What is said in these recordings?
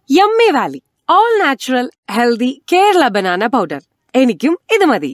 Yummy Valley all natural healthy Kerala banana powder എനിക്കും ഇത് മതി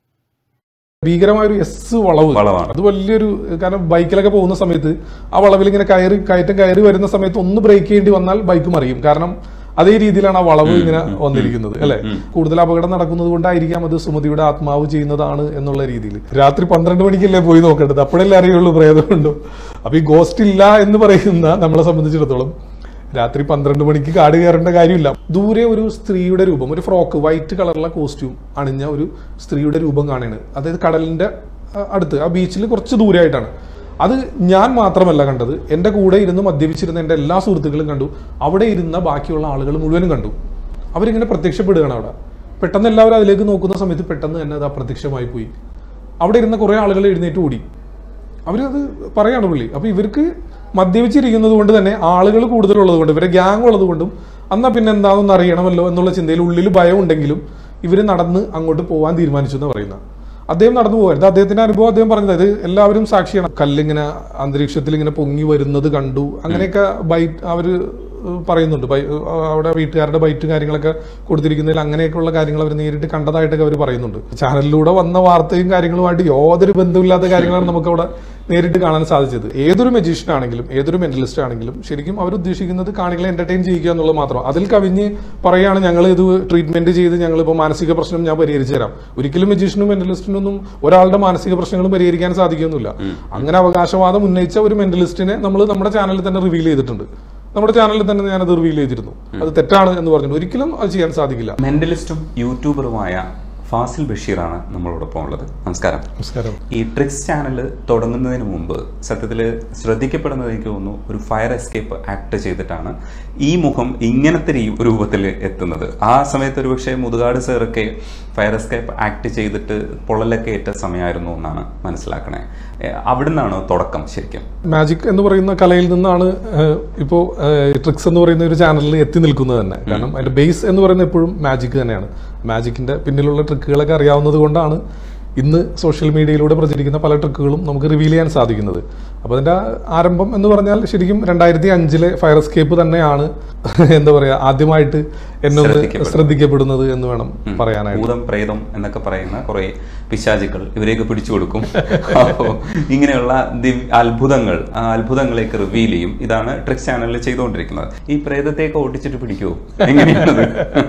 ഭീകരമായ ഒരു എസ് വളവ് വളവാണ്. അത് വലിയൊരു കാരണം ബൈക്കിലൊക്കെ പോകുന്ന സമയത്ത് ആ വളവിൽ ഇങ്ങനെ കയറി കയറ്റം കയറി വരുന്ന സമയത്ത് ഒന്ന് ബ്രേക്ക് ചെയ്യേണ്ടി വന്നാൽ ബൈക്ക് മറിയും കാരണം അതേ രീതിയിലാണ് ആ വളവ് ഇങ്ങനെ വന്നിരിക്കുന്നത് അല്ലെ കൂടുതൽ അപകടം നടക്കുന്നത് കൊണ്ടായിരിക്കാം അത് സുമതിയുടെ ആത്മാവ് ചെയ്യുന്നതാണ് എന്നുള്ള രീതിയിൽ രാത്രി പന്ത്രണ്ട് മണിക്കല്ലേ പോയി നോക്കേണ്ടത് അപ്പോഴല്ലേ അറിയുള്ളൂ പ്രേതമുണ്ടോ അപ്പൊ ഈ ഗോസ്റ്റ് ഇല്ല എന്ന് പറയുന്ന നമ്മളെ സംബന്ധിച്ചിടത്തോളം രാത്രി പന്ത്രണ്ട് മണിക്ക് കാട് കയറേണ്ട കാര്യമില്ല ദൂരെ ഒരു സ്ത്രീയുടെ രൂപം ഒരു ഫ്രോക്ക് വൈറ്റ് കളറുള്ള കോസ്റ്റ്യൂം അണിഞ്ഞ ഒരു സ്ത്രീയുടെ രൂപം കാണുകയാണ് അതായത് കടലിന്റെ ആ, അടുത്ത് ആ ബീച്ചിൽ കുറച്ച് ദൂരെയായിട്ടാണ് അത് ഞാൻ മാത്രമല്ല കണ്ടത് എൻ്റെ കൂടെ ഇരുന്ന് മദ്യപിച്ചിരുന്ന എൻ്റെ എല്ലാ സുഹൃത്തുക്കളും കണ്ടു അവിടെ ഇരുന്ന ബാക്കിയുള്ള ആളുകൾ മുഴുവനും കണ്ടു അവരിങ്ങനെ പ്രത്യക്ഷപ്പെടുകയാണ് അവിടെ പെട്ടെന്ന് എല്ലാവരും അതിലേക്ക് നോക്കുന്ന സമയത്ത് പെട്ടെന്ന് തന്നെ അത് അപ്രത്യക്ഷമായി പോയി അവിടെ ഇരുന്ന കുറേ ആളുകൾ എഴുന്നേറ്റ് ഓടി അവരത് പറയാണ് പുള്ളി അപ്പൊ ഇവർക്ക് മദ്യപിച്ചിരിക്കുന്നത് കൊണ്ട് തന്നെ ആളുകൾ കൂടുതലുള്ളത് കൊണ്ട് ഇവരെ ഗ്യാങ് ഉള്ളത് കൊണ്ടും എന്നാ പിന്നെ എന്താണെന്ന് അറിയണമല്ലോ എന്നുള്ള ചിന്തയിൽ ഉള്ളിൽ ഭയം ഉണ്ടെങ്കിലും ഇവർ നടന്ന് അങ്ങോട്ട് പോകാൻ തീരുമാനിച്ചു എന്ന് പറയുന്നത് അദ്ദേഹം നടന്നു പോകരുത് അദ്ദേഹത്തിന്റെ അനുഭവം അദ്ദേഹം പറഞ്ഞത് ഇത് എല്ലാവരും സാക്ഷിയാണ് കല്ലിങ്ങനെ അന്തരീക്ഷത്തിൽ ഇങ്ങനെ പൊങ്ങി വരുന്നത് കണ്ടു അങ്ങനെയൊക്കെ ബൈറ്റ് അവര് പറയുന്നുണ്ട് ബൈ- അവിടെ വീട്ടുകാരുടെ ബൈറ്റ് കാര്യങ്ങളൊക്കെ കൊടുത്തിരിക്കുന്നതിൽ അങ്ങനെയൊക്കെയുള്ള കാര്യങ്ങൾ അവർ നേരിട്ട് കണ്ടതായിട്ടൊക്കെ അവർ പറയുന്നുണ്ട് ചാനലിലൂടെ വന്ന വാർത്തയും കാര്യങ്ങളുമായിട്ട് യാതൊരു ബന്ധമില്ലാത്ത കാര്യങ്ങളാണ് നമുക്ക് അവിടെ നേരിട്ട് കാണാൻ സാധിച്ചത് ഏതൊരു മെജീഷ്യൻ ആണെങ്കിലും ഏതൊരു മെന്റലിസ്റ്റ് ആണെങ്കിലും ശരിക്കും അവർ ഉദ്ദേശിക്കുന്നത് കാണികളെ എന്റർടൈൻ ചെയ്യുക എന്നുള്ളത് മാത്രം അതിൽ കവിഞ്ഞ് പറയാണ് ഞങ്ങൾ ഇത് ട്രീറ്റ്മെന്റ് ചെയ്ത് ഞങ്ങൾ ഇപ്പോൾ മാനസിക പ്രശ്നം ഞാൻ പരിഹരിച്ചു തരാം ഒരിക്കലും മെജീഷ്യനും മെന്റലിസ്റ്റിനൊന്നും ഒരാളുടെ മാനസിക പ്രശ്നങ്ങളും പരിഹരിക്കാൻ സാധിക്കുന്നില്ല അങ്ങനെ അവകാശവാദം ഉന്നയിച്ച ഒരു മെന്റലിസ്റ്റിനെ നമ്മൾ നമ്മുടെ ചാനലിൽ തന്നെ റിവീൽ ചെയ്തിട്ടുണ്ട് നമ്മുടെ ചാനലിൽ തന്നെ ഞാനത് റിവീൽ ചെയ്തിരുന്നു അത് തെറ്റാണ് എന്ന് പറഞ്ഞിട്ട് ഒരിക്കലും അത് ചെയ്യാൻ സാധിക്കില്ല മെന്റലിസ്റ്റും യൂട്യൂബറുമായ ഫാസിൽ ബഷീറാണ് നമ്മളോടൊപ്പം ഉള്ളത് നമസ്കാരം നമസ്കാരം ഈ ട്രിക്സ് ചാനൽ തുടങ്ങുന്നതിന് മുമ്പ് സത്യത്തിൽ ശ്രദ്ധിക്കപ്പെടുന്നത് എനിക്ക് തോന്നുന്നു ഒരു ഫയർ എസ്കേപ്പ് ആക്ട് ചെയ്തിട്ടാണ് ഈ മുഖം ഇങ്ങനത്തെ രീ- രൂപത്തിൽ എത്തുന്നത് ആ സമയത്ത് ഒരുപക്ഷെ മുതുകാട് സാറൊക്കെ ഫയർ എസ്കേപ്പ് ആക്ട് ചെയ്തിട്ട് പൊള്ളലൊക്കെ ഏറ്റ സമയമായിരുന്നു എന്നാണ് മനസ്സിലാക്കണേ ഏ, അവിടുന്നാണോ തുടക്കം ശരിക്കും മാജിക് എന്ന് പറയുന്ന കലയിൽ നിന്നാണ് ഏഹ്, ഇപ്പോ ട്രിക്സ് എന്ന് പറയുന്ന ഒരു ചാനലിൽ എത്തി നിൽക്കുന്നത് തന്നെ കാരണം അതിന്റെ ബേസ് എന്ന് പറയുന്നത് എപ്പോഴും മാജിക് തന്നെയാണ് മാജിക്കിന്റെ പിന്നിലുള്ള ട്രിക്കുകളൊക്കെ അറിയാവുന്നത് കൊണ്ടാണ് ഇന്ന് സോഷ്യൽ മീഡിയയിലൂടെ പ്രചരിക്കുന്ന പല ട്രിക്കുകളും നമുക്ക് റിവീൽ ചെയ്യാൻ സാധിക്കുന്നത് അപ്പോൾ അതിന്റെ ആരംഭം എന്ന് പറഞ്ഞാൽ ശരിക്കും രണ്ടായിരത്തി അഞ്ചിലെ ഫയർ എസ്കേപ്പ് തന്നെയാണ് എന്താ പറയാ ആദ്യമായിട്ട് എന്നൊന്ന് ശ്രദ്ധിക്കപ്പെടുന്നത്. ശ്രദ്ധിക്കപ്പെടുന്നത് എന്ന് വേണം പറയാനായിട്ട് ഭൂതം പ്രേതം എന്നൊക്കെ പറയുന്ന കുറെ പിശാചുക്കൾ ഇവരെയൊക്കെ പിടിച്ചു കൊടുക്കും അപ്പോൾ ഇങ്ങനെയുള്ള ദിവ- അത്ഭുതങ്ങൾ ആ അത്ഭുതങ്ങളെയൊക്കെ റിവീൽ ചെയ്യും ഇതാണ് ട്രിക്സ് ചാനലിൽ ചെയ്തുകൊണ്ടിരിക്കുന്നത് ഈ പ്രേതത്തെയൊക്കെ ഓടിച്ചിട്ട് പിടിക്കുമോ എങ്ങനെയാണത്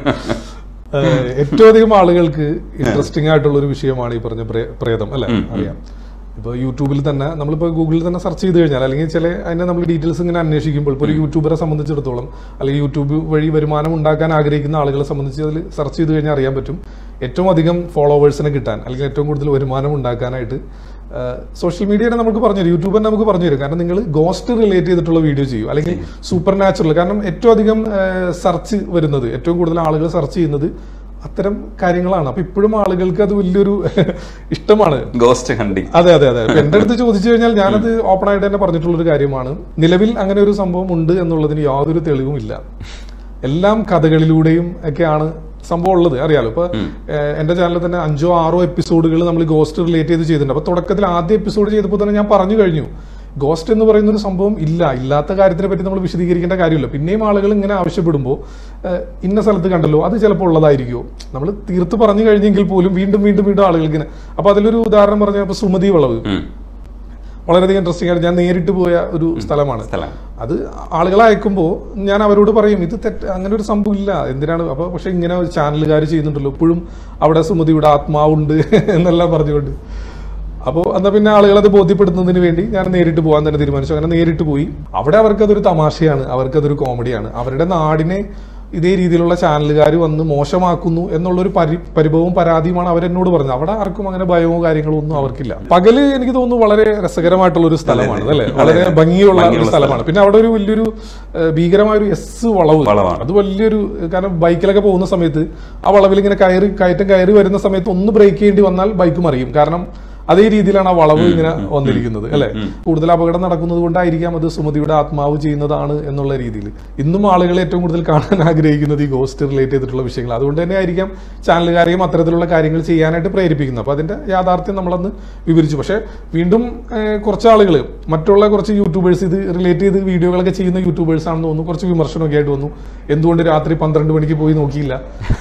ഏഹ് ഏറ്റവും അധികം ആളുകൾക്ക് ഇൻട്രസ്റ്റിംഗ് ആയിട്ടുള്ള ഒരു വിഷയമാണ് ഈ പറഞ്ഞ പ്രേ- പ്രേതം അല്ലെ അറിയാം ഇപ്പൊ യൂട്യൂബിൽ തന്നെ നമ്മളിപ്പോ ഗൂഗിളിൽ തന്നെ സെർച്ച് ചെയ്ത് കഴിഞ്ഞാൽ അല്ലെങ്കിൽ ചില അതിന്റെ നമ്മൾ ഡീറ്റെയിൽസ് ഇങ്ങനെ അന്വേഷിക്കുമ്പോൾ ഇപ്പോൾ ഒരു യൂട്യൂബറെ സംബന്ധിച്ചിടത്തോളം അല്ലെങ്കിൽ യൂട്യൂബ് വഴി വരുമാനം ഉണ്ടാക്കാൻ ആഗ്രഹിക്കുന്ന ആളുകളെ സംബന്ധിച്ച് അതിൽ സെർച്ച് ചെയ്ത് കഴിഞ്ഞാൽ അറിയാൻ പറ്റും ഏറ്റവും അധികം ഫോളോവേഴ്സിനെ കിട്ടാൻ അല്ലെങ്കിൽ ഏറ്റവും കൂടുതൽ വരുമാനം ഉണ്ടാക്കാനായിട്ട് സോഷ്യൽ മീഡിയനെ നമുക്ക് പറഞ്ഞു തരും യൂട്യൂബിനെ നമുക്ക് പറഞ്ഞു തരും കാരണം നിങ്ങൾ ഗോസ്റ്റ് റിലേറ്റ് ചെയ്തിട്ടുള്ള വീഡിയോ ചെയ്യും അല്ലെങ്കിൽ സൂപ്പർ നാച്ചുറൽ കാരണം ഏറ്റവും അധികം സെർച്ച് വരുന്നത് ഏറ്റവും കൂടുതൽ ആളുകൾ സെർച്ച് ചെയ്യുന്നത് അത്തരം കാര്യങ്ങളാണ് അപ്പൊ ഇപ്പോഴും ആളുകൾക്ക് അത് വലിയൊരു ഇഷ്ടമാണ് ഗോസ്റ്റ് ഹണ്ടിങ് അതെ അതെ അതെ ഇപ്പൊ എന്റെ അടുത്ത് ചോദിച്ചു കഴിഞ്ഞാൽ ഞാനത് ഓപ്പൺ ആയിട്ട് തന്നെ പറഞ്ഞിട്ടുള്ള ഒരു കാര്യമാണ് നിലവിൽ അങ്ങനെ ഒരു സംഭവം ഉണ്ട് എന്നുള്ളതിന് യാതൊരു തെളിവും ഇല്ല എല്ലാം കഥകളിലൂടെയും ഒക്കെയാണ് സംഭവം ഉള്ളത് അറിയാലോ ഇപ്പൊ ഏഹ്, എന്റെ ചാനലിൽ തന്നെ അഞ്ചോ ആറോ എപ്പിസോഡുകൾ നമ്മൾ ഗോസ്റ്റ് റിലേറ്റ് ചെയ്ത് ചെയ്തിട്ടുണ്ട് അപ്പൊ തുടക്കത്തിൽ ആദ്യ എപ്പിസോഡ് ചെയ്തപ്പോൾ തന്നെ ഞാൻ പറഞ്ഞു കഴിഞ്ഞു ഗോസ്റ്റ് എന്ന് പറയുന്ന ഒരു സംഭവം ഇല്ല ഇല്ലാത്ത കാര്യത്തിനെ പറ്റി നമ്മൾ വിശദീകരിക്കേണ്ട കാര്യമില്ല പിന്നെയും ആളുകൾ ഇങ്ങനെ ആവശ്യപ്പെടുമ്പോൾ ഏഹ്, ഇന്ന സ്ഥലത്ത് കണ്ടല്ലോ അത് ചിലപ്പോൾ ഉള്ളതായിരിക്കുമോ നമ്മൾ തീർത്ത് പറഞ്ഞു കഴിഞ്ഞെങ്കിൽ പോലും വീണ്ടും വീണ്ടും വീണ്ടും ആളുകൾ ഇങ്ങനെ അപ്പൊ അതിലൊരു ഉദാഹരണം പറഞ്ഞാൽ ഇപ്പൊ സുമതി വളവ് വളരെയധികം ഇൻട്രസ്റ്റിംഗ് ആയിട്ട് ഞാൻ നേരിട്ട് പോയ ഒരു സ്ഥലമാണ് സ്ഥലം അത് ആളുകളെ അയക്കുമ്പോൾ ഞാൻ അവരോട് പറയും ഇത് തെറ്റ് അങ്ങനെ ഒരു സംഭവം ഇല്ല എന്തിനാണ് അപ്പൊ പക്ഷെ ഇങ്ങനെ ചാനലുകാർ ചെയ്യുന്നുണ്ടല്ലോ ഇപ്പോഴും അവിടെ സുമതിയുടെ ആത്മാവുണ്ട് എന്നെല്ലാം പറഞ്ഞുകൊണ്ട് അപ്പോൾ എന്നാ പിന്നെ ആളുകളെ അത് ബോധ്യപ്പെടുത്തുന്നതിന് വേണ്ടി ഞാൻ നേരിട്ട് പോകാൻ തന്നെ തീരുമാനിച്ചു അങ്ങനെ നേരിട്ട് പോയി അവിടെ അവർക്കതൊരു തമാശയാണ് അവർക്കതൊരു കോമഡിയാണ് അവരുടെ നാടിനെ ഇതേ രീതിയിലുള്ള ചാനലുകാർ വന്ന് മോശമാക്കുന്നു എന്നുള്ളൊരു പരി പരിഭവവും പരാതിയുമാണ് അവരെന്നോട് പറഞ്ഞത് അവിടെ ആർക്കും അങ്ങനെ ഭയമോ കാര്യങ്ങളോ ഒന്നും അവർക്കില്ല പകല് എനിക്ക് തോന്നുന്നു വളരെ രസകരമായിട്ടുള്ള ഒരു സ്ഥലമാണ് അല്ലേ വളരെ ഭംഗിയുള്ള ഒരു സ്ഥലമാണ് പിന്നെ അവിടെ ഒരു വലിയൊരു ഏഹ്, ഭീകരമായ ഒരു എസ് വളവ് വളവാണ്. അത് വലിയൊരു കാരണം ബൈക്കിലൊക്കെ പോകുന്ന സമയത്ത് ആ വളവിൽ ഇങ്ങനെ കയറി കയറ്റം കയറി വരുന്ന സമയത്ത് ഒന്ന് ബ്രേക്ക് ചെയ്യേണ്ടി വന്നാൽ ബൈക്ക് മറിയും കാരണം അതേ രീതിയിലാണ് ആ വളവ് ഇങ്ങനെ വന്നിരിക്കുന്നത് അല്ലെ കൂടുതൽ അപകടം നടക്കുന്നത് കൊണ്ടായിരിക്കാം അത് സുമതിയുടെ ആത്മാവ് ചെയ്യുന്നതാണ് എന്നുള്ള രീതിയിൽ ഇന്നും ആളുകൾ ഏറ്റവും കൂടുതൽ കാണാൻ ആഗ്രഹിക്കുന്നത് ഈ ഗോസ്റ്റ് റിലേറ്റ് ചെയ്തിട്ടുള്ള വിഷയങ്ങൾ അതുകൊണ്ട് തന്നെ ആയിരിക്കാം ചാനലുകാരെയും അത്തരത്തിലുള്ള കാര്യങ്ങൾ ചെയ്യാനായിട്ട് പ്രേരിപ്പിക്കുന്നത് അപ്പൊ അതിന്റെ യാഥാർത്ഥ്യം നമ്മളന്ന് വിവരിച്ചു പക്ഷെ വീണ്ടും ഏഹ്, കുറച്ച് ആളുകൾ മറ്റുള്ള കുറച്ച് യൂട്യൂബേഴ്സ് ഇത് റിലേറ്റ് ചെയ്ത് വീഡിയോകളൊക്കെ ചെയ്യുന്ന യൂട്യൂബേഴ്സ് ആണെന്ന് തോന്നുന്നു കുറച്ച് വിമർശനമൊക്കെ ആയിട്ട് വന്നു എന്തുകൊണ്ട് രാത്രി പന്ത്രണ്ട് മണിക്ക് പോയി നോക്കിയില്ല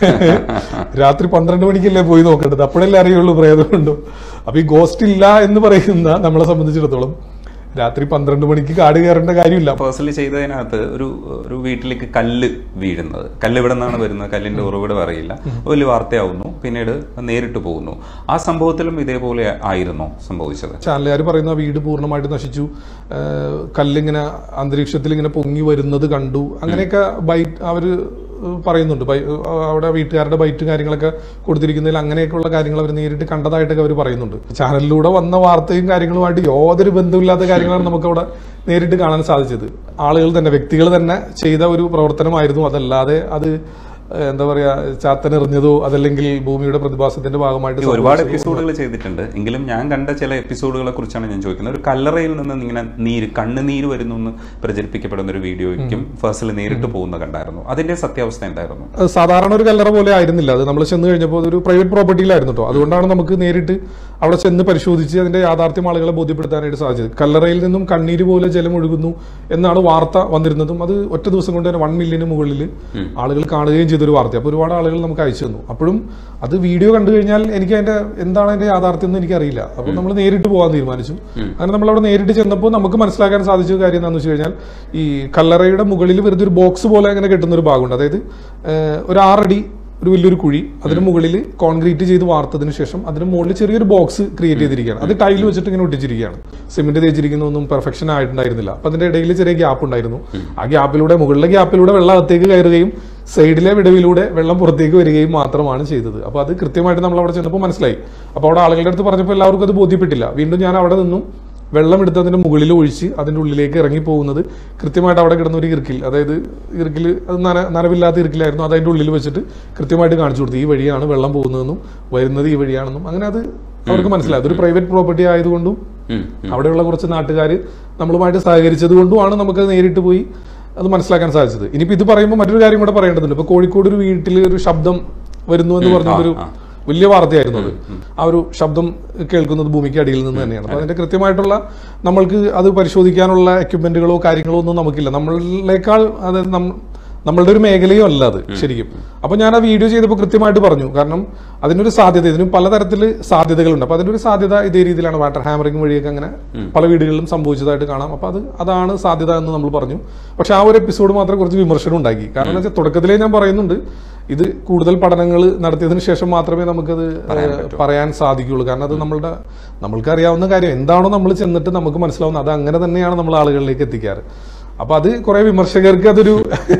രാത്രി പന്ത്രണ്ട് മണിക്കല്ലേ പോയി നോക്കേണ്ടത് അപ്പോഴല്ലേ അറിയുള്ളൂ പ്രേതമുണ്ടോ അപ്പൊ ഈ ഗോസ്റ്റ് ഇല്ല എന്ന് പറയുന്ന നമ്മളെ സംബന്ധിച്ചിടത്തോളം രാത്രി പന്ത്രണ്ട് മണിക്ക് കാട് കയറേണ്ട കാര്യമില്ല പേഴ്സണലി ചെയ്തതിനകത്ത് ഒരു ഒരു വീട്ടിലേക്ക് കല്ല് വീഴുന്നത് കല്ല് ഇവിടെ നിന്നാണ് വരുന്നത് കല്ലിന്റെ ഉറവിടം അറിയില്ല വലിയ വാർത്തയാവുന്നു പിന്നീട് നേരിട്ട് പോകുന്നു ആ സംഭവത്തിലും ഇതേപോലെ ആയിരുന്നോ സംഭവിച്ചത് ചാനലുകാർ പറയുന്ന വീട് പൂർണ്ണമായിട്ട് നശിച്ചു ഏഹ് കല്ലിങ്ങനെ അന്തരീക്ഷത്തിൽ ഇങ്ങനെ പൊങ്ങി വരുന്നത് കണ്ടു അങ്ങനെയൊക്കെ ബൈറ്റ് അവര് പറയുന്നുണ്ട് ബൈ- അവിടെ വീട്ടുകാരുടെ ബൈറ്റ് കാര്യങ്ങളൊക്കെ കൊടുത്തിരിക്കുന്നതിൽ അങ്ങനെയൊക്കെയുള്ള കാര്യങ്ങൾ അവർ നേരിട്ട് കണ്ടതായിട്ടൊക്കെ അവർ പറയുന്നുണ്ട് ചാനലിലൂടെ വന്ന വാർത്തയും കാര്യങ്ങളുമായിട്ട് യാതൊരു ബന്ധമില്ലാത്ത കാര്യങ്ങളാണ് നമുക്ക് അവിടെ നേരിട്ട് കാണാൻ സാധിച്ചത് ആളുകൾ തന്നെ വ്യക്തികൾ തന്നെ ചെയ്ത ഒരു പ്രവർത്തനമായിരുന്നു അതല്ലാതെ അത് ഏഹ് എന്താ പറയാ ചാത്തനെറിഞ്ഞതോ അതല്ലെങ്കിൽ ഭൂമിയുടെ പ്രതിഭാസത്തിന്റെ ഭാഗമായിട്ട് ഈ ഒരുപാട് സംഭവിച്ചതോ എപ്പിസോഡുകൾ ചെയ്തിട്ടുണ്ട് എങ്കിലും ഞാൻ കണ്ട ചില എപ്പിസോഡുകളെ കുറിച്ചാണ് ഞാൻ ചോദിക്കുന്നത് ഒരു കല്ലറയിൽ നിന്ന് ഇങ്ങനെ നീര് കണ്ണുനീര് വരുന്നു എന്ന് പ്രചരിപ്പിക്കപ്പെടുന്ന ഒരു വീഡിയോയ്ക്കും ഫേഴ്സിൽ നേരിട്ട് പോകുന്ന കണ്ടായിരുന്നു അതിന്റെ സത്യാവസ്ഥ എന്തായിരുന്നു അത് സാധാരണ ഒരു കല്ലറ പോലെ ആയിരുന്നില്ല അത് നമ്മൾ ചെന്ന് കഴിഞ്ഞപ്പോൾ അതൊരു പ്രൈവറ്റ് പ്രോപ്പർട്ടിയിലായിരുന്നു കേട്ടോ അതുകൊണ്ടാണ് നമുക്ക് നേരിട്ട് അവിടെ ചെന്ന് പരിശോധിച്ച് അതിന്റെ യാഥാർത്ഥ്യം ആളുകളെ ബോധ്യപ്പെടുത്താനായിട്ട് സാധിച്ചത് കല്ലറയിൽ നിന്നും കണ്ണീര് പോലെ ജലം ഒഴുകുന്നു എന്നാണ് വാർത്ത വന്നിരുന്നതും അത് ഒറ്റ ദിവസം കൊണ്ട് തന്നെ വൺ മില്യന് മുകളിൽ ആളുകൾ കാണുകയും ചെയ്തൊരു വാർത്ത അപ്പോൾ ഒരുപാട് ആളുകൾ നമുക്ക് അയച്ചു തന്നു അപ്പോഴും അത് വീഡിയോ കണ്ടു കഴിഞ്ഞാൽ എനിക്ക് അതിന്റെ എന്താണ് അതിന്റെ യാഥാർത്ഥ്യം എന്ന് എനിക്കറിയില്ല അപ്പോൾ നമ്മൾ നേരിട്ട് പോകാൻ തീരുമാനിച്ചു അങ്ങനെ നമ്മൾ അവിടെ നേരിട്ട് ചെന്നപ്പോൾ നമുക്ക് മനസ്സിലാക്കാൻ സാധിച്ച കാര്യം എന്താണെന്ന് വെച്ച് കഴിഞ്ഞാൽ ഈ കല്ലറയുടെ മുകളിൽ വെറുതെ ഒരു ബോക്സ് പോലെ അങ്ങനെ കെട്ടുന്ന ഒരു ഭാഗമുണ്ട് അതായത് ഏഹ്, ഒരു ആറടി ഒരു വലിയൊരു കുഴി അതിന് മുകളിൽ കോൺക്രീറ്റ് ചെയ്ത് വാർത്തതിന് ശേഷം അതിന് മുകളിൽ ചെറിയൊരു ബോക്സ് ക്രിയേറ്റ് ചെയ്തിരിക്കുകയാണ് അത് ടൈൽ വെച്ചിട്ട് ഇങ്ങനെ ഒട്ടിച്ചിരിക്കുകയാണ് സിമെന്റ് തേച്ചിരിക്കുന്നൊന്നും പെർഫെക്ഷൻ ആയിട്ടുണ്ടായിരുന്നില്ല അപ്പൊ അതിന്റെ ഇടയിൽ ചെറിയ ഗ്യാപ്പ് ഉണ്ടായിരുന്നു ആ ഗ്യാപ്പിലൂടെ മുകളിലെ ഗ്യാപ്പിലൂടെ വെള്ളം അകത്തേക്ക് കയറുകയും സൈഡിലെ വിടവിലൂടെ വെള്ളം പുറത്തേക്ക് വരികയും മാത്രമാണ് ചെയ്തത് അപ്പൊ അത് കൃത്യമായിട്ട് നമ്മൾ അവിടെ ചെന്നപ്പോൾ മനസ്സിലായി അപ്പൊ അവിടെ ആളുകളുടെ അടുത്ത് പറഞ്ഞപ്പോൾ എല്ലാവർക്കും അത് ബോധ്യപ്പെട്ടില്ല വീണ്ടും ഞാൻ അവിടെ നിന്നും വെള്ളം എടുത്ത് അതിന്റെ മുകളിൽ ഒഴിച്ച് അതിന്റെ ഉള്ളിലേക്ക് ഇറങ്ങി പോകുന്നത് കൃത്യമായിട്ട് അവിടെ കിടന്ന ഒരു ഇറുക്കിൽ അതായത് ഇറുക്കിൽ അത് നന നനവില്ലാത്ത ഇറുക്കിലായിരുന്നു അത് അതിന്റെ ഉള്ളിൽ വെച്ചിട്ട് കൃത്യമായിട്ട് കാണിച്ചു കൊടുത്തു ഈ വഴിയാണ് വെള്ളം പോകുന്നതെന്നും വരുന്നത് ഈ വഴിയാണെന്നും അങ്ങനെ അത് അവർക്ക് മനസ്സിലായി അതൊരു പ്രൈവറ്റ് പ്രോപ്പർട്ടി ആയതുകൊണ്ടും ഉം, അവിടെയുള്ള കുറച്ച് നാട്ടുകാർ നമ്മളുമായിട്ട് സഹകരിച്ചത് കൊണ്ടുമാണ് നമുക്കത് നേരിട്ട് പോയി അത് മനസ്സിലാക്കാൻ സാധിച്ചത് ഇനിയിപ്പോ ഇത് പറയുമ്പോൾ മറ്റൊരു കാര്യം കൂടെ പറയേണ്ടതുണ്ട് ഇപ്പൊ കോഴിക്കോട് ഒരു വീട്ടിൽ ഒരു ശബ്ദം വരുന്നു എന്ന് പറഞ്ഞൊരു ആ. വലിയ വാർത്തയായിരുന്നു അത് ആ ഒരു ശബ്ദം കേൾക്കുന്നത് ഭൂമിക്ക് അടിയിൽ നിന്ന് തന്നെയാണ് അപ്പൊ അതിന്റെ കൃത്യമായിട്ടുള്ള നമ്മൾക്ക് അത് പരിശോധിക്കാനുള്ള എക്യുപ്മെന്റുകളോ കാര്യങ്ങളോ ഒന്നും നമുക്കില്ല നമ്മളേക്കാൾ അതായത് നം- നമ്മളുടെ ഒരു മേഖലയും അല്ല അത് ശരിക്കും അപ്പൊ ഞാൻ ആ വീഡിയോ ചെയ്തപ്പോൾ കൃത്യമായിട്ട് പറഞ്ഞു കാരണം അതിനൊരു സാധ്യത ഇതിന് പലതരത്തിൽ സാധ്യതകളുണ്ട് അപ്പൊ അതിന്റെ ഒരു സാധ്യത ഇതേ രീതിയിലാണ് വാട്ടർ ഹാമറിംഗ് വഴിയൊക്കെ അങ്ങനെ പല വീടുകളിലും സംഭവിച്ചതായിട്ട് കാണാം അപ്പൊ അത് അതാണ് സാധ്യത എന്ന് നമ്മൾ പറഞ്ഞു പക്ഷെ ആ ഒരു എപ്പിസോഡ് മാത്രം കുറച്ച് വിമർശനം ഉണ്ടാക്കി കാരണം എന്താ വെച്ചാൽ തുടക്കത്തിലേ ഞാൻ പറയുന്നുണ്ട് ഇത് കൂടുതൽ പഠനങ്ങൾ നടത്തിയതിനു ശേഷം മാത്രമേ നമുക്കത് ഏഹ്, പറയാൻ സാധിക്കുകയുള്ളൂ കാരണം അത് നമ്മളുടെ നമ്മൾക്ക് അറിയാവുന്ന കാര്യം എന്താണോ നമ്മൾ ചെന്നിട്ട് നമുക്ക് മനസ്സിലാവുന്നത് അത് അങ്ങനെ തന്നെയാണ് നമ്മൾ ആളുകളിലേക്ക് എത്തിക്കാറ് അപ്പൊ അത് കുറെ വിമർശകർക്ക് അതൊരു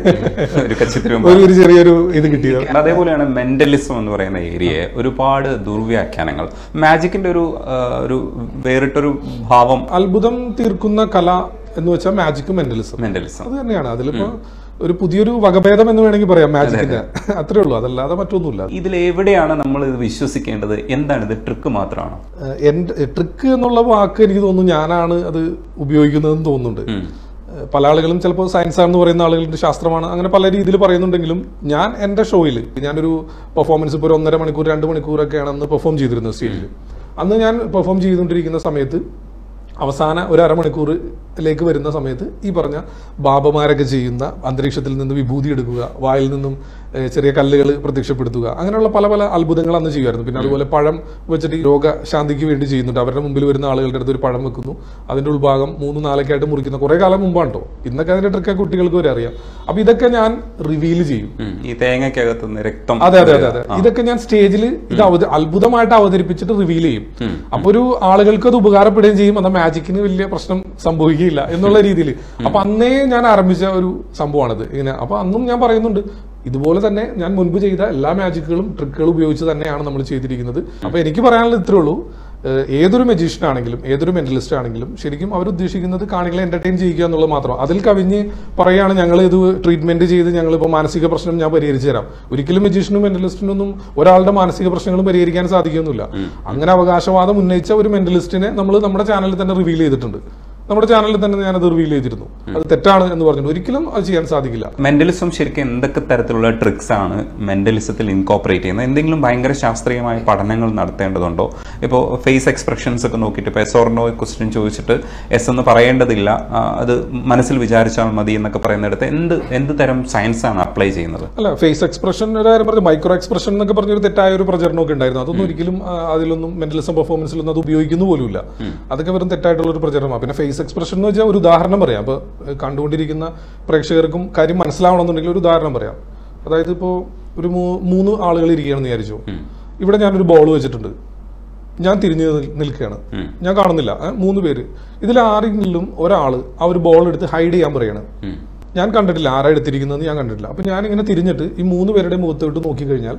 ഒരു കച്ചിത്തിരും ഒരു ഒരു ചെറിയൊരു ഇത് കിട്ടിയത് അതേപോലെയാണ് മെന്റലിസം എന്ന് പറയുന്ന ഏരിയയെ ഒരുപാട് ദുർവ്യാഖ്യാനങ്ങൾ മാജിക്കിന്റെ ഒരു ആ, ഒരു വേറിട്ടൊരു ഭാവം അത്ഭുതം തീർക്കുന്ന കല എന്ന് വെച്ചാൽ മാജിക്കും മെന്റലിസം മെന്റലിസം അത് തന്നെയാണ് അതിലിപ്പോ ഒരു പുതിയൊരു വകഭേദം എന്ന് വേണമെങ്കിൽ പറയാം മാജിക്കിന്റെ അത്രേ ഉള്ളൂ അതല്ലാതെ മറ്റൊന്നുമില്ല ഇതിൽ എവിടെയാണ് നമ്മൾ ഇത് വിശ്വസിക്കേണ്ടത് എന്താണ് ഇത് ട്രിക്ക് മാത്രമാണോ ഏഹ് എന്റെ ട്രിക്ക് എന്നുള്ള വാക്ക് എനിക്ക് തോന്നുന്നു ഞാനാണ് അത് ഉപയോഗിക്കുന്നതെന്ന് തോന്നുന്നുണ്ട് ഉം. ഏഹ് പല ആളുകളും ചിലപ്പോൾ സയൻസ് ആണെന്ന് പറയുന്ന ആളുകളുടെ ശാസ്ത്രമാണ് അങ്ങനെ പല രീതിയിൽ പറയുന്നുണ്ടെങ്കിലും ഞാൻ എൻ്റെ ഷോയിൽ ഞാനൊരു പെർഫോമൻസ് ഇപ്പോൾ ഒരു ഒന്നര മണിക്കൂർ രണ്ട് മണിക്കൂറൊക്കെയാണ് അന്ന് പെർഫോം ചെയ്തിരുന്നത് സ്റ്റേജിൽ അന്ന് ഞാൻ പെർഫോം ചെയ്തുകൊണ്ടിരിക്കുന്ന സമയത്ത് അവസാന ഒരു അരമണിക്കൂറിലേക്ക് വരുന്ന സമയത്ത് ഈ പറഞ്ഞ ബാബമാരൊക്കെ ചെയ്യുന്ന അന്തരീക്ഷത്തിൽ നിന്ന് വിഭൂതി എടുക്കുക വായിൽ നിന്നും ഏഹ്, ചെറിയ കല്ലുകൾ പ്രത്യക്ഷപ്പെടുത്തുക അങ്ങനെയുള്ള പല പല അത്ഭുതങ്ങൾ അന്ന് ചെയ്യുമായിരുന്നു പിന്നെ അതുപോലെ പഴം വെച്ചിട്ട് ഈ രോഗശാന്തിക്ക് വേണ്ടി ചെയ്യുന്നുണ്ട് അവരുടെ മുമ്പിൽ വരുന്ന ആളുകളുടെ അടുത്ത് ഒരു പഴം വെക്കുന്നു അതിന്റെ ഉൾഭാഗം മൂന്ന് നാലൊക്കെ ആയിട്ട് മുറിക്കുന്ന കുറെ കാലം മുമ്പാണ് കേട്ടോ ഇന്നൊക്കെ അതിന്റെ ട്രിക്ക് കുട്ടികൾക്ക് വരെ അറിയാം അപ്പൊ ഇതൊക്കെ ഞാൻ റിവീൽ ചെയ്യും ഉം. ഈ തേങ്ങയ്ക്കകത്ത് നിന്ന് രക്തം അതെ അതെ അതെ അതെ ഇതൊക്കെ ഞാൻ സ്റ്റേജിൽ ഇത് അവത അത്ഭുതമായിട്ട് അവതരിപ്പിച്ചിട്ട് റിവീൽ ചെയ്യും അപ്പൊ ഒരു ആളുകൾക്ക് അത് ഉപകാരപ്പെടുകയും ചെയ്യും എന്നാൽ മാജിക്കിന് വലിയ പ്രശ്നം സംഭവിക്കുകയില്ല എന്നുള്ള രീതിയിൽ അപ്പൊ അന്നേ ഞാൻ ആരംഭിച്ച ഒരു സംഭവമാണിത് ഇങ്ങനെ അപ്പൊ അന്നും ഞാൻ പറയുന്നുണ്ട് ഇതുപോലെ തന്നെ ഞാൻ മുൻപ് ചെയ്ത എല്ലാ മാജിക്കുകളും ട്രിക്കുകളും ഉപയോഗിച്ച് തന്നെയാണ് നമ്മൾ ചെയ്തിരിക്കുന്നത് അപ്പൊ എനിക്ക് പറയാനുള്ളത് ഇത്രേ ഉള്ളൂ ഏഹ് ഏതൊരു മെജീഷ്യൻ ആണെങ്കിലും ഏതൊരു മെന്റലിസ്റ്റ് ആണെങ്കിലും ശരിക്കും അവർ ഉദ്ദേശിക്കുന്നത് കാണികളെ എന്റർടൈൻ ചെയ്യുക എന്നുള്ളത് മാത്രം അതിൽ കവിഞ്ഞ് പറയുകയാണ് ഞങ്ങൾ ഇത് ട്രീറ്റ്മെന്റ് ചെയ്ത് ഞങ്ങൾ ഇപ്പോൾ മാനസിക പ്രശ്നം ഞാൻ പരിഹരിച്ചു തരാം ഒരിക്കലും മെജീഷ്യനും മെന്റലിസ്റ്റിനും ഒന്നും ഒരാളുടെ മാനസിക പ്രശ്നങ്ങളും പരിഹരിക്കാൻ സാധിക്കുന്നില്ല അങ്ങനെ അവകാശവാദം ഉന്നയിച്ച ഒരു മെന്റലിസ്റ്റിനെ നമ്മൾ നമ്മുടെ ചാനലിൽ തന്നെ റിവീൽ ചെയ്തിട്ടുണ്ട് നമ്മുടെ ചാനലിൽ തന്നെ ഞാനത് റിവീൽ ചെയ്തിരുന്നു അത് തെറ്റാണ് എന്ന് പറഞ്ഞിട്ട് ഒരിക്കലും അത് ചെയ്യാൻ സാധിക്കില്ല മെന്റലിസം ശരിക്കും എന്തൊക്കെ തരത്തിലുള്ള ട്രിക്സ് ആണ് മെന്റലിസത്തിൽ ഇൻകോപ്പറേറ്റ് ചെയ്യുന്നത് എന്തെങ്കിലും ഭയങ്കര ശാസ്ത്രീയമായ പഠനങ്ങൾ നടത്തേണ്ടതുണ്ടോ ഇപ്പോൾ ഫേസ് എക്സ്പ്രഷൻസ് ഒക്കെ നോക്കിയിട്ട് ഇപ്പോൾ എസ് ഓർണോ ക്വസ്റ്റ്യൻ ചോദിച്ചിട്ട് എസ് എന്ന് പറയേണ്ടതില്ല ആ, അത് മനസ്സിൽ വിചാരിച്ചാൽ മതി എന്നൊക്കെ പറയുന്നിടത്ത് എന്ത് എന്ത് തരം സയൻസ് ആണ് അപ്ലൈ ചെയ്യുന്നത് അല്ല ഫേസ് എക്സ്പ്രഷൻ ഒരു കാര്യം പറഞ്ഞു മൈക്രോ എക്സ്പ്രഷൻ എന്നൊക്കെ പറഞ്ഞൊരു തെറ്റായ ഒരു പ്രചരണമൊക്കെ ഉണ്ടായിരുന്നു അതൊന്നും ഒരിക്കലും ആ, അതിലൊന്നും മെന്റലിസം പെർഫോമൻസിലൊന്നും അത് ഉപയോഗിക്കുന്നു പോലുമില്ല അതൊക്കെ വെറും തെറ്റായിട്ടുള്ള ഒരു പ്രചരണമാണ് പിന്നെ ഫേസ് എക്സ്പ്രഷൻ എന്ന് വെച്ചാൽ ഒരു ഉദാഹരണം പറയാം അപ്പൊ ഏഹ്, കണ്ടുകൊണ്ടിരിക്കുന്ന പ്രേക്ഷകർക്കും കാര്യം മനസ്സിലാവണമെന്നുണ്ടെങ്കിൽ ഒരു ഉദാഹരണം പറയാം അതായത് ഇപ്പോൾ ഒരു മൂ- മൂന്ന് ആളുകൾ ഇരിക്കുകയാണെന്ന് വിചാരിച്ചു ഇവിടെ ഞാനൊരു ബോൾ വെച്ചിട്ടുണ്ട് ഞാൻ തിരിഞ്ഞു നിൽ- നിൽക്കുകയാണ് ഞാൻ കാണുന്നില്ല ഏഹ്, മൂന്ന് പേര് ഇതിൽ ആരെങ്കിലും ഒരാൾ ആ ഒരു ബോൾ എടുത്ത് ഹൈഡ് ചെയ്യാൻ പറയാണ് ഞാൻ കണ്ടിട്ടില്ല ആരാ എടുത്തിരിക്കുന്നതെന്ന് ഞാൻ കണ്ടിട്ടില്ല അപ്പൊ ഞാൻ ഇങ്ങനെ തിരിഞ്ഞിട്ട് ഈ മൂന്ന് പേരുടെ മുഖത്തോട്ട് നോക്കിക്കഴിഞ്ഞാൽ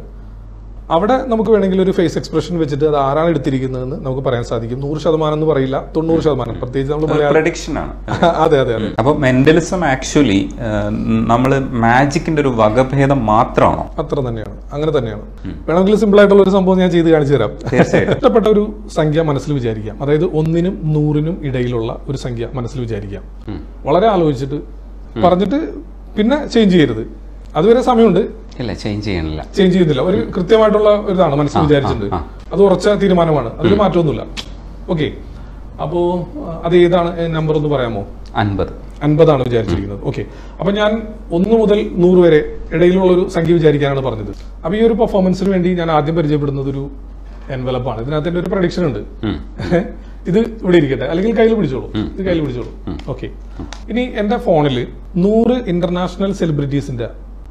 അവിടെ നമുക്ക് വേണമെങ്കിൽ ഒരു ഫേസ് എക്സ്പ്രഷൻ വെച്ചിട്ട് അത് ആരാണ് എടുത്തിരിക്കുന്നതെന്ന് നമുക്ക് പറയാൻ സാധിക്കും നൂറ് ശതമാനം എന്ന് പറയില്ല തൊണ്ണൂറ് ശതമാനം പ്രത്യേകിച്ച് നമ്മൾ മലയാളം പ്രഡിക്ഷൻ ആണ് അതെ അതെ അതെ അപ്പോൾ മെന്റലിസം ആക്ച്വലി നമ്മൾ മാജിക്കിന്റെ ഒരു വകഭേദം മാത്രമാണോ അത്ര തന്നെയാണ് അങ്ങനെ തന്നെയാണ് വേണമെങ്കിൽ സിമ്പിൾ ആയിട്ടുള്ള ഒരു സംഭവം ഞാൻ ചെയ്ത് കാണിച്ചു തരാം തീർച്ചയായിട്ടും. ഇഷ്ടപ്പെട്ട ഒരു സംഖ്യ മനസ്സിൽ വിചാരിക്കാം അതായത് ഒന്നിനും നൂറിനും ഇടയിലുള്ള ഒരു സംഖ്യ മനസ്സിൽ വിചാരിക്കാം വളരെ ആലോചിച്ചിട്ട് പറഞ്ഞിട്ട് പിന്നെ ചേഞ്ച് ചെയ്യരുത് അതുവരെ സമയമുണ്ട് ഇല്ല ചേഞ്ച് ചെയ്യണില്ല ചേഞ്ച് ചെയ്യുന്നില്ല ഒരു കൃത്യമായിട്ടുള്ള ഒരു ഇതാണ് മനസ്സിൽ വിചാരിച്ചിട്ടുണ്ട് ആ. അത് ഉറച്ച തീരുമാനമാണ് അതിൽ മാറ്റമൊന്നുമില്ല ഓക്കെ അപ്പോ അഹ് അത് ഏതാണ് നമ്പർ ഒന്ന് പറയാമോ അൻപത് അൻപതാണ് വിചാരിച്ചിരിക്കുന്നത് ഓക്കെ അപ്പൊ ഞാൻ ഒന്ന് മുതൽ നൂറ് വരെ ഇടയിലുള്ള ഒരു സംഖ്യ വിചാരിക്കാനാണ് പറഞ്ഞത് അപ്പൊ ഈ ഒരു പെർഫോമൻസിന് വേണ്ടി ഞാൻ ആദ്യം പരിചയപ്പെടുന്നത് ഒരു എൻവലപ്പാണ് ഇതിനകത്ത് എന്റെ ഒരു പ്രഡിക്ഷൻ ഉണ്ട് ഉം. ഇത് ഇവിടെ ഇരിക്കട്ടെ അല്ലെങ്കിൽ കയ്യിൽ പിടിച്ചോളൂ ഇത് കയ്യിൽ പിടിച്ചോളൂ ഓക്കെ ഇനി എന്റെ ഫോണിൽ നൂറ് ഇന്റർനാഷണൽ സെലിബ്രിറ്റീസിന്റെ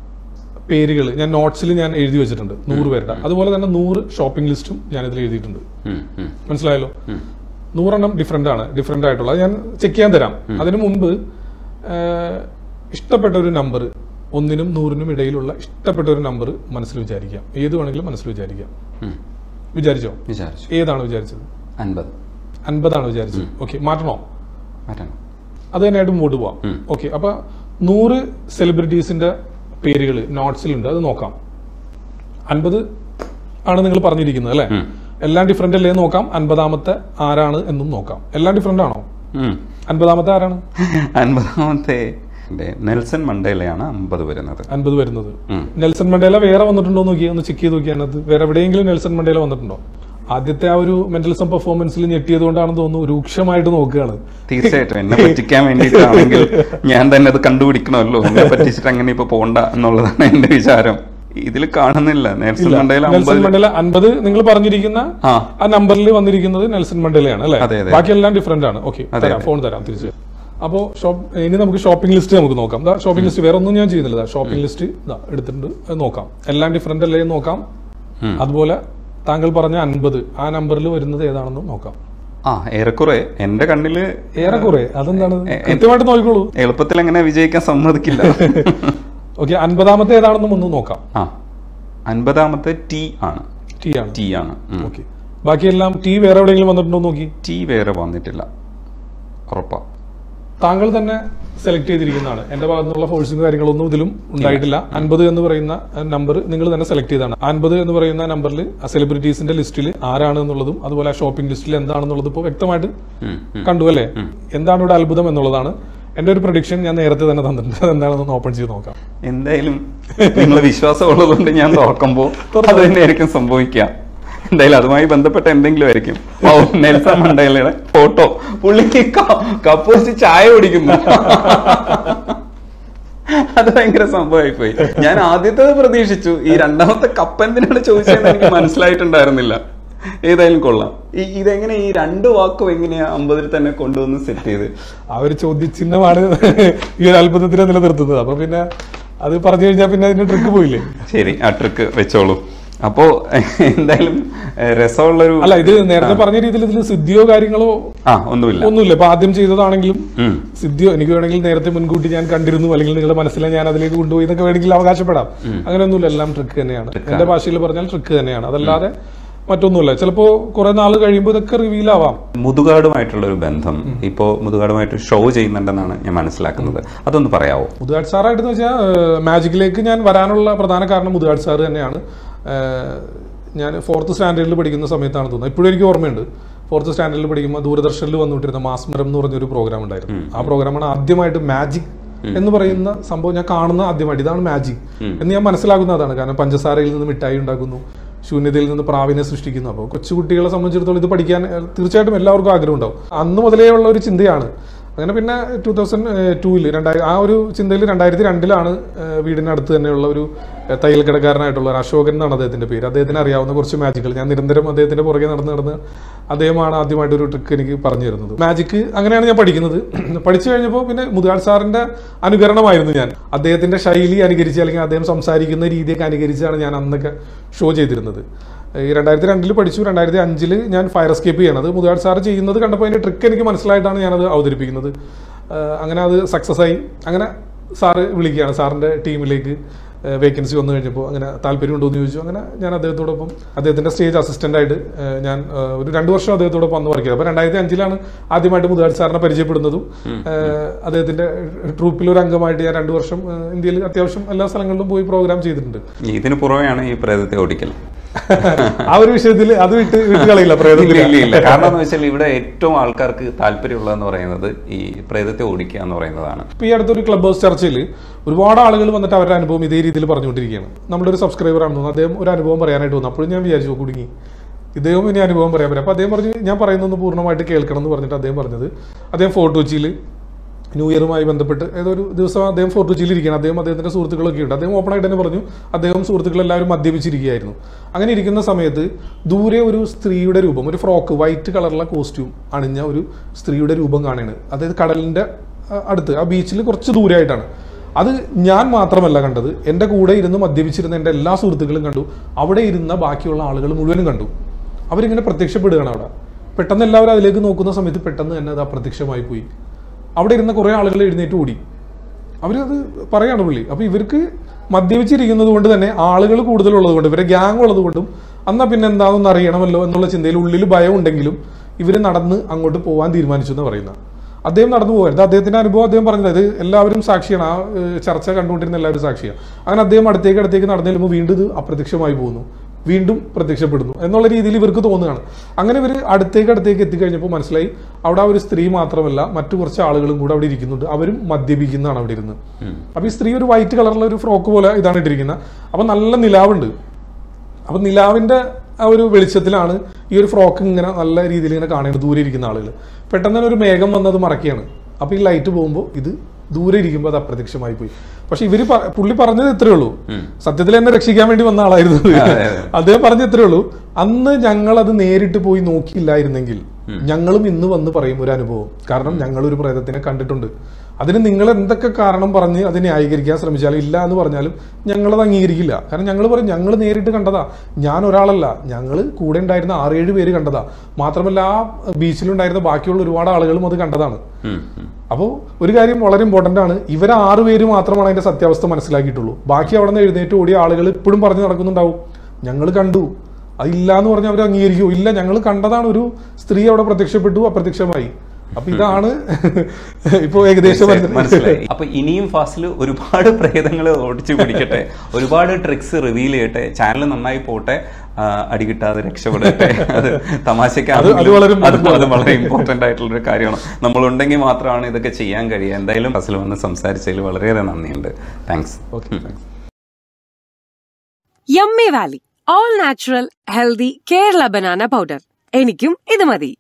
പേരുകൾ ഞാൻ നോട്ട്സിൽ ഞാൻ എഴുതി വെച്ചിട്ടുണ്ട് നൂറ് പേരുടെ അതുപോലെ തന്നെ നൂറ് ഷോപ്പിംഗ് ലിസ്റ്റും ഞാൻ ഇതിൽ എഴുതിയിട്ടുണ്ട് ഉം, ഉം. മനസ്സിലായല്ലോ നൂറെണ്ണം ഡിഫറെന്റ് ആണ് ഡിഫറെന്റ് ആയിട്ടുള്ള അത് ഞാൻ ചെക്ക് ചെയ്യാൻ തരാം അതിനു മുമ്പ് ആ, ഇഷ്ടപ്പെട്ട ഒരു നമ്പർ ഒന്നിനും നൂറിനും ഇടയിലുള്ള ഇഷ്ടപ്പെട്ട ഒരു നമ്പർ മനസ്സിൽ വിചാരിക്കാം ഏത് വേണമെങ്കിലും മനസ്സിൽ വിചാരിക്കാം ഉം. വിചാരിച്ചോ വിചാരിച്ചു ഏതാണ് വിചാരിച്ചത് അൻപത് അൻപതാണ് വിചാരിച്ചത് ഓക്കെ മാറ്റണോ മാറ്റണം അത് തന്നെയായിട്ട് മുമ്പോട്ട് പോവാം ഓക്കെ അപ്പൊ നൂറ് സെലിബ്രിറ്റീസിന്റെ പേരുകൾ നോട്ട്സിലുണ്ട് അത് നോക്കാം അൻപത് ആണ് നിങ്ങൾ പറഞ്ഞിരിക്കുന്നത് അല്ലെ എല്ലാം ഡിഫറെന്റ് അല്ലേ എന്ന് നോക്കാം അൻപതാമത്തെ ആരാണ് എന്നും നോക്കാം എല്ലാം ഡിഫറെന്റ് ആണോ ഉം. അൻപതാമത്തെ ആരാണ് അൻപതാമത്തെ ന്റെ നെൽസൺ മണ്ടേലയാണ് അമ്പത് വരുന്നത് അൻപത് വരുന്നത് ഉം. നെൽസൺ മണ്ടേല വേറെ വന്നിട്ടുണ്ടോ നോക്കി ഒന്ന് ചെക്ക് ചെയ്ത് നോക്കി അതിനകത്ത് വേറെ എവിടെയെങ്കിലും നെൽസൺ മണ്ടേല വന്നിട്ടുണ്ടോ ആദ്യത്തെ ആ ഒരു മെന്റലിസം പെർഫോമൻസിൽ ഞെട്ടിയത് കൊണ്ടാണെന്ന് തോന്നുന്നു രൂക്ഷമായിട്ട് നോക്കുകയാണ് തീർച്ചയായിട്ടും എന്നെ പറ്റിക്കാൻ വേണ്ടിയിട്ടാണെങ്കിൽ ഞാൻ തന്നെ അത് കണ്ടുപിടിക്കണമല്ലോ എന്നെ പറ്റിച്ചിട്ട് അങ്ങനെ ഇപ്പൊ പോണ്ട എന്നുള്ളതാണ് എന്റെ വിചാരം ഇതിൽ കാണുന്നില്ല നെൽസൺ മണ്ടേല നെൽസൺ അമ്പത് മണ്ടേല അൻപത് നിങ്ങൾ പറഞ്ഞിരിക്കുന്ന ആ ആ നമ്പറിൽ വന്നിരിക്കുന്നത് നെൽസൺ മണ്ടേലയാണ് അല്ലെ അതെ, അതെ. ബാക്കിയെല്ലാം ഡിഫറെന്റ് ആണ് ഓക്കെ അതെ, തരാം ഫോൺ തരാം തിരിച്ച് അപ്പോ ഷോപ്പ് ഇനി നമുക്ക് ഷോപ്പിംഗ് ലിസ്റ്റ് നമുക്ക് നോക്കാം ഷോപ്പിംഗ് ലിസ്റ്റ് വേറെ ഒന്നും ഞാൻ ചെയ്യുന്നില്ല ഷോപ്പിംഗ് ലിസ്റ്റ് എടുത്തിട്ടുണ്ട് അത് നോക്കാം എല്ലാം ഡിഫറെന്റ് അല്ലേ എന്ന് നോക്കാം ഉം. അതുപോലെ താങ്കൾ പറഞ്ഞ അൻപത് ആ നമ്പറിൽ വരുന്നത് ഏതാണെന്ന് നോക്കാം ആ ഏറെക്കുറെ എന്റെ കണ്ണില് ഏറെക്കുറെ അതെന്താണ് എ- എ- കൃത്യമായിട്ട് നോക്കിക്കോളൂ എളുപ്പത്തിൽ അങ്ങനെ വിജയിക്കാൻ സമ്മതിക്കില്ല ഓക്കെ അൻപതാമത്തെ ഏതാണെന്നും ഒന്ന് നോക്കാം ആ അൻപതാമത്തെ ടി ആണ് ടി ആണ് ടി ആണ് ഉം. ഓക്കെ ബാക്കിയെല്ലാം ടി വേറെ എവിടെയെങ്കിലും വന്നിട്ടുണ്ടോ നോക്കി ടി വേറെ വന്നിട്ടില്ല ഉറപ്പാ താങ്കൾ തന്നെ സെലക്ട് ചെയ്തിരിക്കുന്നതാണ് എന്റെ ഭാഗത്തു നിന്നുള്ള ഫോഴ്സിംഗ് കാര്യങ്ങളൊന്നും ഇതിലും ഉണ്ടായിട്ടില്ല അൻപത് എന്ന് പറയുന്ന നമ്പർ നിങ്ങൾ തന്നെ സെലക്ട് ചെയ്താണ് അൻപത് എന്ന് പറയുന്ന നമ്പറിൽ ആ സെലിബ്രിറ്റീസിന്റെ ലിസ്റ്റിൽ ആരാണ് എന്നുള്ളതും അതുപോലെ ആ ഷോപ്പിംഗ് ലിസ്റ്റിൽ എന്താണെന്നുള്ളത് ഇപ്പോൾ വ്യക്തമായിട്ട് ഉം, ഉം. കണ്ടു അല്ലേ എന്താണ് ഇവിടെ അത്ഭുതം എന്നുള്ളതാണ് എന്റെ ഒരു പ്രഡിക്ഷൻ ഞാൻ നേരത്തെ തന്നെ തന്നിട്ടുണ്ട് അത് എന്താണെന്ന് ഓപ്പൺ ചെയ്ത് നോക്കാം എന്തായാലും നിങ്ങൾ വിശ്വാസം ഉള്ളതുകൊണ്ട് ഞാൻ തുറക്കുമ്പോ അത് തന്നെയായിരിക്കും സംഭവിക്കുക എന്തായാലും അതുമായി ബന്ധപ്പെട്ട എന്തെങ്കിലും ആയിരിക്കും ഓ നെൽസൺ മണ്ടേലയുടെ ഫോട്ടോ പുള്ളിക്ക് ക- കപ്പ് വെച്ച് ചായ കുടിക്കുന്നു അത് ഭയങ്കര സംഭവമായി പോയി ഞാൻ ആദ്യത്തേത് പ്രതീക്ഷിച്ചു ഈ രണ്ടാമത്തെ കപ്പ് എന്തിനാണ് ചോദിച്ചതെന്ന് എനിക്ക് മനസ്സിലായിട്ടുണ്ടായിരുന്നില്ല ഏതായാലും കൊള്ളാം ഈ ഇതെങ്ങനെ ഈ രണ്ട് വാക്കും എങ്ങനെയാ അമ്പതിൽ തന്നെ കൊണ്ടുവന്ന് സെറ്റ് ചെയ്ത് ആ ഒരു ചോദ്യചിഹ്നമാണ് ഈ ഒരു അത്ഭുതത്തിനെ നിലനിർത്തുന്നത് അപ്പൊ പിന്നെ അത് പറഞ്ഞു കഴിഞ്ഞാൽ പിന്നെ അതിന്റെ ട്രിക്ക് പോയില്ലേ ശരി ആ ട്രിക്ക് വെച്ചോളൂ അപ്പോ എന്തായാലും ഏഹ്, രസമുള്ളൊരു അല്ല ഇത് നേരത്തെ പറഞ്ഞ രീതിയിൽ ഇതിൽ സിദ്ധിയോ കാര്യങ്ങളോ ആ ഒന്നുമില്ല ഒന്നുമില്ല ഇപ്പൊ ആദ്യം ചെയ്തതാണെങ്കിലും ഉം. സിദ്ധിയോ എനിക്ക് വേണമെങ്കിൽ നേരത്തെ മുൻകൂട്ടി ഞാൻ കണ്ടിരുന്നു അല്ലെങ്കിൽ നിങ്ങളുടെ മനസ്സിലെ ഞാൻ അതിലേക്ക് കൊണ്ടുപോയി എന്നൊക്കെ വേണമെങ്കിൽ അവകാശപ്പെടാം അങ്ങനെയൊന്നുമില്ല എല്ലാം ട്രിക്ക് തന്നെയാണ് എന്റെ ഭാഷയിൽ പറഞ്ഞാൽ ട്രിക്ക് തന്നെയാണ് അതല്ലാതെ മറ്റൊന്നുമില്ല ചിലപ്പോ കുറെ നാൾ കഴിയുമ്പോൾ ഇതൊക്കെ റിവീൽ ആവാം മുതുകാടുമായിട്ടുള്ള ഒരു ബന്ധം ഇപ്പോ മുതുകാടുമായിട്ട് ഷോ ചെയ്യുന്നുണ്ടെന്നാണ് ഞാൻ മനസ്സിലാക്കുന്നത് അതൊന്ന് പറയാവോ മുതുകാട് സാറായിട്ടെന്ന് വെച്ചാൽ മാജിക്കിലേക്ക് ഞാൻ വരാനുള്ള പ്രധാന കാരണം മുതുകാട് സാറ് തന്നെയാണ് ഏഹ്, ഞാൻ ഫോർത്ത് സ്റ്റാൻഡേർഡിൽ പഠിക്കുന്ന സമയത്താണ് തോന്നുന്നത് ഇപ്പോഴും എനിക്ക് ഓർമ്മയുണ്ട് ഫോർത്ത് സ്റ്റാൻഡേർഡിൽ പഠിക്കുമ്പോൾ ദൂരദർശനിൽ വന്നുകൊണ്ടിരുന്ന മാസ്മരം എന്ന് പറഞ്ഞൊരു പ്രോഗ്രാം ഉണ്ടായിരുന്നു ആ പ്രോഗ്രാമാണ് ആദ്യമായിട്ട് മാജിക് എന്ന് പറയുന്ന സംഭവം ഞാൻ കാണുന്ന ആദ്യമായിട്ട് ഇതാണ് മാജിക് എന്ന് ഞാൻ മനസ്സിലാക്കുന്ന അതാണ് കാരണം പഞ്ചസാരയിൽ നിന്ന് മിഠായി ഉണ്ടാക്കുന്നു ശൂന്യതയിൽ നിന്ന് പ്രാവിനെ സൃഷ്ടിക്കുന്നു അപ്പോൾ കൊച്ചുകുട്ടികളെ സംബന്ധിച്ചിടത്തോളം ഇത് പഠിക്കാൻ ഏഹ്, തീർച്ചയായിട്ടും എല്ലാവർക്കും ആഗ്രഹം ഉണ്ടാവും അന്ന് മുതലേ ഉള്ള ഒരു ചിന്തയാണ് അങ്ങനെ പിന്നെ ടൂ തൗസൻഡ് ടൂവിൽ രണ്ടായിരം ആ ഒരു ചിന്തയിൽ രണ്ടായിരത്തി രണ്ടിലാണ് വീടിനടുത്ത് തന്നെയുള്ള ഒരു ഏഹ്, തയ്യൽ കടക്കാരനായിട്ടുള്ള ഒരു അശോകൻ എന്നാണ് അദ്ദേഹത്തിന്റെ പേര് അദ്ദേഹത്തിന് അറിയാവുന്ന കുറച്ച് മാജിക്കുകൾ ഞാൻ നിരന്തരം അദ്ദേഹത്തിന്റെ പുറകെ നടന്ന് നടന്ന് അദ്ദേഹമാണ് ആദ്യമായിട്ട് ഒരു ട്രിക്ക് എനിക്ക് പറഞ്ഞു തരുന്നത് മാജിക്ക് അങ്ങനെയാണ് ഞാൻ പഠിക്കുന്നത് പഠിച്ചു കഴിഞ്ഞപ്പോൾ പിന്നെ മുതുകാട് സാറിന്റെ അനുകരണമായിരുന്നു ഞാൻ അദ്ദേഹത്തിന്റെ ശൈലി അനുകരിച്ച് അല്ലെങ്കിൽ അദ്ദേഹം സംസാരിക്കുന്ന രീതിയൊക്കെ അനുകരിച്ചാണ് ഞാൻ അന്നൊക്കെ ഷോ ചെയ്തിരുന്നത് ഈ രണ്ടായിരത്തി രണ്ടിൽ പഠിച്ചു രണ്ടായിരത്തി അഞ്ചിൽ ഞാൻ ഫയർ എസ്കേപ്പ് ചെയ്യണത് മുതുകാട് സാർ ചെയ്യുന്നത് കണ്ടപ്പോൾ അതിന്റെ ട്രിക്ക് എനിക്ക് മനസ്സിലായിട്ടാണ് ഞാനത് അവതരിപ്പിക്കുന്നത് ആഹ് അങ്ങനെ അത് സക്സസ് ആയി അങ്ങനെ സാറ് വിളിക്കുകയാണ് സാറിന്റെ ടീമിലേക്ക് വേക്കൻസി വന്നു കഴിഞ്ഞപ്പോൾ അങ്ങനെ താല്പര്യമുണ്ടോ എന്ന് ചോദിച്ചു അങ്ങനെ ഞാൻ അദ്ദേഹത്തോടൊപ്പം അദ്ദേഹത്തിന്റെ സ്റ്റേജ് അസിസ്റ്റന്റ് ആയിട്ട് ഏഹ് ഞാൻ ഏഹ് ഒരു രണ്ടു വർഷം അദ്ദേഹത്തോടൊപ്പം അന്ന് വർക്ക് ചെയ്തത് അപ്പോൾ രണ്ടായിരത്തി അഞ്ചിലാണ് ആദ്യമായിട്ട് മുതുകാട് സാറിനെ പരിചയപ്പെടുന്നതും ഏഹ് അദ്ദേഹത്തിന്റെ ട്രൂപ്പിൽ ഒരു അംഗമായിട്ട് ഞാൻ രണ്ടു വർഷം ഏഹ് ഇന്ത്യയിൽ അത്യാവശ്യം എല്ലാ സ്ഥലങ്ങളിലും പോയി പ്രോഗ്രാം ചെയ്തിട്ടുണ്ട് ഇതിന് പുറമെയാണ് ഈ പ്രേതത്തെ ഓടിക്കൽ ആ ഒരു വിഷയത്തിൽ അത് വിട്ട് വിട്ട് കളയില്ല ഇല്ല പ്രേതത്തിൽ ഇല്ല ഇല്ല കാരണം എന്ന് വെച്ചാൽ ഇവിടെ ഏറ്റവും ആൾക്കാർക്ക് താല്പര്യമുള്ളതെന്ന് പറയുന്നത് ഈ പ്രേതത്തെ ഓടിക്കുക എന്ന് പറയുന്നതാണ് ഇപ്പൊ ഈ അടുത്തൊരു ക്ലബ് ഹൗസ് ചർച്ചയിൽ ഒരുപാട് ആളുകൾ വന്നിട്ട് അവരുടെ അനുഭവം ഇതേ രീതിയിൽ പറഞ്ഞുകൊണ്ടിരിക്കുകയാണ് നമ്മുടെ ഒരു സബ്സ്ക്രൈബർ ആണെന്ന് തോന്നുന്നു അദ്ദേഹം ഒരു അനുഭവം പറയാനായിട്ട് വന്നു അപ്പോഴും ഞാൻ വിചാരിച്ചു "ഓ, കുടുങ്ങി ഇദ്ദേഹം ഇനി അനുഭവം പറയാൻ പറ്റും അപ്പൊ അദ്ദേഹം പറഞ്ഞു ഞാൻ പറയുന്നൊന്ന് പൂർണ്ണമായിട്ട് കേൾക്കണം എന്ന് പറഞ്ഞിട്ട് അദ്ദേഹം പറഞ്ഞത് അദ്ദേഹം ഫോർട്ട് കൊച്ചിയിൽ ന്യൂ ഇയറുമായി ബന്ധപ്പെട്ട് ഏതൊരു ദിവസം അദ്ദേഹം ഫോർട്ട് കൊച്ചിയിൽ ഇരിക്കുകയാണ് അദ്ദേഹം അദ്ദേഹത്തിന്റെ സുഹൃത്തുക്കളൊക്കെ ഉണ്ട് അദ്ദേഹം ഓപ്പൺ ആയിട്ട് തന്നെ പറഞ്ഞു അദ്ദേഹം സുഹൃത്തുക്കൾ എല്ലാവരും മദ്യപിച്ചിരിക്കുകയായിരുന്നു അങ്ങനെ ഇരിക്കുന്ന സമയത്ത് ദൂരെ ഒരു സ്ത്രീയുടെ രൂപം ഒരു ഫ്രോക്ക് വൈറ്റ് കളറുള്ള കോസ്റ്റ്യൂം അണിഞ്ഞ ഒരു സ്ത്രീയുടെ രൂപം കാണുകയാണ് അതായത് കടലിന്റെ ആ, അടുത്ത് ആ ബീച്ചിൽ കുറച്ച് ദൂരെയായിട്ടാണ് അത് ഞാൻ മാത്രമല്ല കണ്ടത് എൻ്റെ കൂടെ ഇരുന്ന് മദ്യപിച്ചിരുന്ന എൻ്റെ എല്ലാ സുഹൃത്തുക്കളും കണ്ടു അവിടെ ഇരുന്ന ബാക്കിയുള്ള ആളുകൾ മുഴുവനും കണ്ടു അവരിങ്ങനെ പ്രത്യക്ഷപ്പെടുകയാണ് അവിടെ പെട്ടെന്ന് എല്ലാവരും അതിലേക്ക് നോക്കുന്ന സമയത്ത് പെട്ടെന്ന് തന്നെ അത് അപ്രത്യക്ഷമായി പോയി അവിടെ ഇരുന്ന കുറേ ആളുകൾ എഴുന്നേറ്റ് ഓടി അവരത് പറയാണ് പുള്ളി അപ്പൊ ഇവർക്ക് മദ്യപിച്ചിരിക്കുന്നത് കൊണ്ട് തന്നെ ആളുകൾ കൂടുതലുള്ളത് കൊണ്ട് ഇവരെ ഗ്യാങ് ഉള്ളത് കൊണ്ടും എന്നാ പിന്നെ എന്താണെന്ന് അറിയണമല്ലോ എന്നുള്ള ചിന്തയിൽ ഉള്ളിൽ ഭയം ഉണ്ടെങ്കിലും ഇവർ നടന്ന് അങ്ങോട്ട് പോകാൻ തീരുമാനിച്ചു എന്ന് പറയുന്ന അദ്ദേഹം നടന്നു പോകരുത് അദ്ദേഹത്തിന്റെ അനുഭവം അദ്ദേഹം പറഞ്ഞത് ഇത് എല്ലാവരും സാക്ഷിയാണ് ആ ഏഹ്, ചർച്ച കണ്ടുകൊണ്ടിരുന്ന എല്ലാവരും സാക്ഷിയാണ് അങ്ങനെ അദ്ദേഹം അടുത്തേക്ക് അടുത്തേക്ക് നടന്നു ചെല്ലുമ്പോൾ വീണ്ടും ഇത് അപ്രത്യക്ഷമായി പോകുന്നു വീണ്ടും പ്രത്യക്ഷപ്പെടുന്നു എന്നുള്ള രീതിയിൽ ഇവർക്ക് തോന്നുകയാണ് അങ്ങനെ ഇവർ അടുത്തേക്ക് അടുത്തേക്ക് എത്തിക്കഴിഞ്ഞപ്പോൾ മനസ്സിലായി അവിടെ ആ ഒരു സ്ത്രീ മാത്രമല്ല മറ്റു കുറച്ച് ആളുകളും കൂടെ അവിടെ ഇരിക്കുന്നുണ്ട് അവരും മദ്യപിക്കുന്നതാണ് അവിടെ ഇരുന്ന് അപ്പൊ ഈ സ്ത്രീ ഒരു വൈറ്റ് കളറുള്ള ഒരു ഫ്രോക്ക് പോലെ ഇതാണ് ഇട്ടിരിക്കുന്നത് അപ്പൊ നല്ല നിലാവുണ്ട് അപ്പൊ നിലാവിന്റെ ആ ഒരു വെളിച്ചത്തിലാണ് ഈ ഒരു ഫ്രോക്ക് ഇങ്ങനെ നല്ല രീതിയിൽ ഇങ്ങനെ കാണുന്നത് ദൂരെ ഇരിക്കുന്ന ആളുകൾ പെട്ടെന്ന് തന്നെ ഒരു മേഘം വന്നത് മറക്കുകയാണ് അപ്പൊ ഈ ലൈറ്റ് പോകുമ്പോൾ ഇത് ദൂരെ ഇരിക്കുമ്പോൾ അത് അപ്രത്യക്ഷമായി പോയി പക്ഷെ ഇവര് പ- പുള്ളി പറഞ്ഞത് ഇത്രേ ഉള്ളൂ സത്യത്തിൽ എന്നെ രക്ഷിക്കാൻ വേണ്ടി വന്ന ആളായിരുന്നു ഇത്. അദ്ദേഹം പറഞ്ഞ ഇത്രേ ഉള്ളൂ അന്ന് ഞങ്ങൾ അത് നേരിട്ട് പോയി നോക്കിയില്ലായിരുന്നെങ്കിൽ ഞങ്ങളും ഇന്ന് വന്ന് പറയും ഒരു അനുഭവം കാരണം ഞങ്ങൾ ഒരു പ്രേതത്തിനെ കണ്ടിട്ടുണ്ട് അതിന് നിങ്ങൾ എന്തൊക്കെ കാരണം പറഞ്ഞ് അത് ന്യായീകരിക്കാൻ ശ്രമിച്ചാലും ഇല്ല എന്ന് പറഞ്ഞാലും ഞങ്ങളത് അംഗീകരിക്കില്ല കാരണം ഞങ്ങൾ പറയും ഞങ്ങൾ നേരിട്ട് കണ്ടതാ ഞാൻ ഒരാളല്ല ഞങ്ങൾ കൂടെ ഉണ്ടായിരുന്ന ആറേഴ് പേര് കണ്ടതാ മാത്രമല്ല ആ ബീച്ചിലുണ്ടായിരുന്ന ബാക്കിയുള്ള ഒരുപാട് ആളുകളും അത് കണ്ടതാണ് ഉം, ഉം. അപ്പോൾ ഒരു കാര്യം വളരെ ഇമ്പോർട്ടന്റ് ആണ് ഇവർ ആറ് പേര് മാത്രമാണ് അതിന്റെ സത്യാവസ്ഥ മനസ്സിലാക്കിയിട്ടുള്ളൂ ബാക്കി അവിടെ നിന്ന് എഴുന്നേറ്റ് ഓടിയ ആളുകൾ ഇപ്പോഴും പറഞ്ഞു നടക്കുന്നുണ്ടാവും ഞങ്ങൾ കണ്ടു അതില്ല എന്ന് പറഞ്ഞ് അവർ അംഗീകരിക്കൂ ഇല്ല ഞങ്ങൾ കണ്ടതാണ് ഒരു സ്ത്രീ അവിടെ പ്രത്യക്ഷപ്പെട്ടു അപ്രത്യക്ഷമായി അപ്പൊ ഇതാണ് ഇപ്പോ ഏകദേശം മനസ്സിലായി അപ്പൊ ഇനിയും ഫാസ്റ്റിൽ ഒരുപാട് പ്രേതങ്ങൾ ഓടിച്ചു പിടിക്കട്ടെ ഒരുപാട് ട്രിക്സ് റിവീൽ ചെയ്യട്ടെ ചാനൽ നന്നായി പോട്ടെ ആ, അടികിട്ടാതെ രക്ഷപ്പെടട്ടെ അത് തമാശക്കാണ് അത് വളരെ അത് അത് വളരെ ഇമ്പോർട്ടന്റ് ആയിട്ടുള്ള ഒരു കാര്യമാണ് നമ്മളുണ്ടെങ്കിൽ മാത്രമാണ് ഇതൊക്കെ ചെയ്യാൻ കഴിയുക എന്തായാലും ഫാസിൽ വന്ന് സംസാരിച്ചതിൽ വളരെയേറെ നന്ദിയുണ്ട് thanks okay Yummy Valley all natural healthy Kerala banana powder എനിക്കും ഇത് മതി